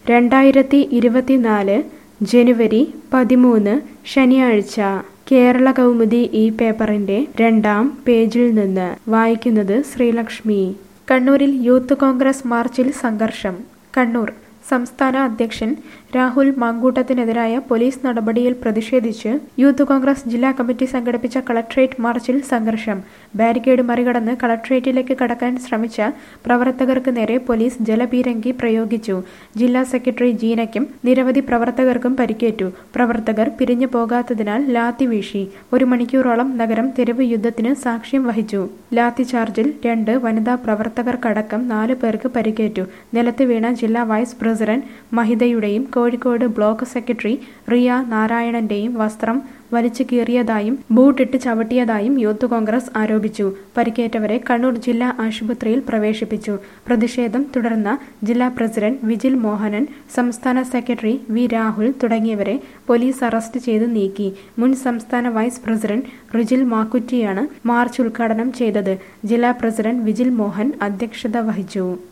രണ്ടായിരത്തി ഇരുപത്തിനാല് ജനുവരി പതിമൂന്ന് ശനിയാഴ്ച കേരള കൗമുദി ഈ പേപ്പറിന്റെ രണ്ടാം പേജിൽ നിന്ന് വായിക്കുന്നത് ശ്രീലക്ഷ്മി കണ്ണൂരിൽ യൂത്ത് കോൺഗ്രസ് മാർച്ചിൽ സംഘർഷം കണ്ണൂർ സംസ്ഥാന അധ്യക്ഷൻ രാഹുൽ മാങ്കൂട്ടത്തിനെതിരായ പോലീസ് നടപടിയിൽ പ്രതിഷേധിച്ച് യൂത്ത് കോൺഗ്രസ് ജില്ലാ കമ്മിറ്റി സംഘടിപ്പിച്ച കളക്ട്രേറ്റ് മാർച്ചിൽ സംഘർഷം ബാരിക്കേഡ് മറികടന്ന് കളക്ട്രേറ്റിലേക്ക് കടക്കാൻ ശ്രമിച്ച പ്രവർത്തകർക്ക് നേരെ പോലീസ് ജലപീരങ്കി പ്രയോഗിച്ചു ജില്ലാ സെക്രട്ടറി ജീനയ്ക്കും നിരവധി പ്രവർത്തകർക്കും പരിക്കേറ്റു പ്രവർത്തകർ പിരിഞ്ഞു പോകാത്തതിനാൽ ലാത്തി വീശി ഒരു മണിക്കൂറോളം നഗരം തെരുവ് യുദ്ധത്തിന് സാക്ഷ്യം വഹിച്ചു ലാത്തി ചാർജിൽ രണ്ട് വനിതാ പ്രവർത്തകർക്കടക്കം നാല് പേർക്ക് പരിക്കേറ്റു നിലത്ത് വീണ ജില്ലാ വൈസ് പ്രസിഡന്റ് മഹിതയുടെയും കോഴിക്കോട് ബ്ലോക്ക് സെക്രട്ടറി റിയ നാരായണന്റെയും വസ്ത്രം വലിച്ചു കീറിയതായും ബൂട്ടിട്ട് ചവിട്ടിയതായും യൂത്ത് കോൺഗ്രസ് ആരോപിച്ചു പരിക്കേറ്റവരെ കണ്ണൂർ ജില്ലാ ആശുപത്രിയിൽ പ്രവേശിപ്പിച്ചു പ്രതിഷേധം തുടർന്ന ജില്ലാ പ്രസിഡന്റ് വിജിൽ മോഹനൻ സംസ്ഥാന സെക്രട്ടറി വി രാഹുൽ തുടങ്ങിയവരെ പോലീസ് അറസ്റ്റ് ചെയ്ത് നീക്കി മുൻ സംസ്ഥാന വൈസ് പ്രസിഡന്റ് റിജിൽ മാക്കുറ്റിയാണ് മാർച്ച് ഉദ്ഘാടനം ചെയ്തത് ജില്ലാ പ്രസിഡന്റ് വിജിൽ മോഹൻ അധ്യക്ഷത വഹിച്ചു